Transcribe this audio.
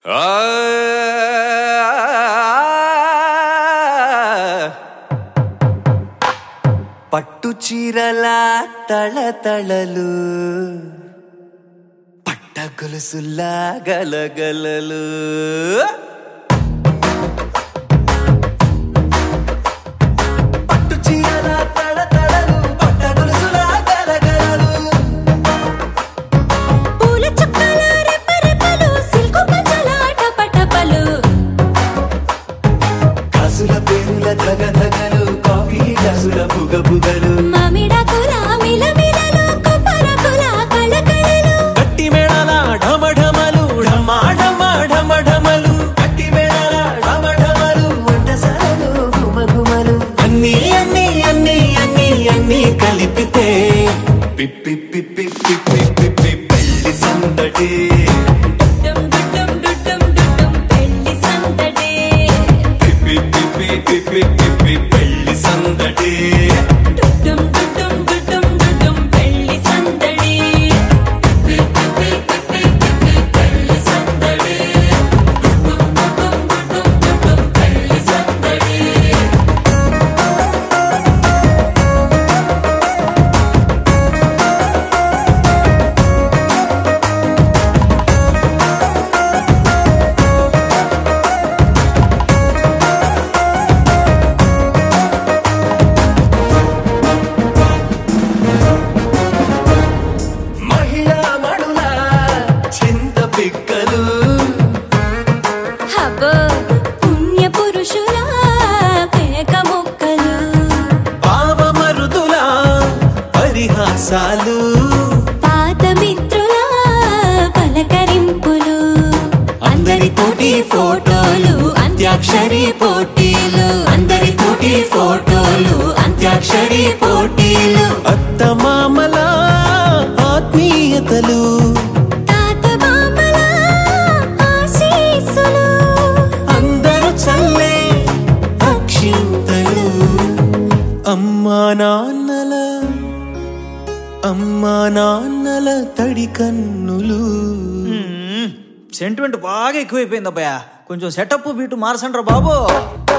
పట్టు చీరల తళతళలు పట్ట గొలుసుల్లా గలగలలు పట్టు చీరల తళతళలు పట్ట గొలుసులా గలగలలు పూల చుక్కల రెపరెపలు సిల్కు పంచల టపటపలు కాసుల పేరుల ధగధగలు కాఫీ గ్లాసుల బుగబుగలు మామిడాకుల మిలమిలలు కొబ్బరకుల కళకళలు గట్టి మేళాల ఢమఢమలు ఢమా ఢమా ఢమఢమలు గట్టి మేళాల ఢమఢమలు వంటసాలలు గుమగుమలు అన్ని అన్ని అన్ని అన్ని అన్ని కలిపితే పిప్పి పిప్పి పిప్పి పిప్పి పెళ్లి సందడి డుమ్ డుమ్ డుమ్ డుమ్ పెళ్లి సందడి పిప్పి పిప్పి పిప్పి పిప్పి పెళ్లి సందడి డుమ్ డుమ్ డుమ్ డుమ్ పెళ్లి సందడి పెళ్లి సందడి డుమ్ డుమ్ డుమ్ పెళ్లి సందడి మహిళా మణుల చింత పిక్కలు హబో పుణ్య పురుషుల పేక మొక్కలు పావమరుదుల పరిహాసాలు పాత మిత్రుల పలకరింపులు అందరితోటి ఫోటోలు అంత్యాక్షరి పోటీలు అందరితోటి ఫోటోలు అంత్యాక్షరి పోటీలు అత్తమామల ఆత్మీయతలు తాత మామల ఆశీస్సులు అందరూ చల్లే అక్షింతలు అమ్మా నాన్నల అమ్మా నాన్నల తడి కన్నులు సెంటిమెంట్ బాగా ఎక్కువైపోయింది అబ్బాయ కొంచెం సెటప్ బీటు మార్చండ్రా బాబు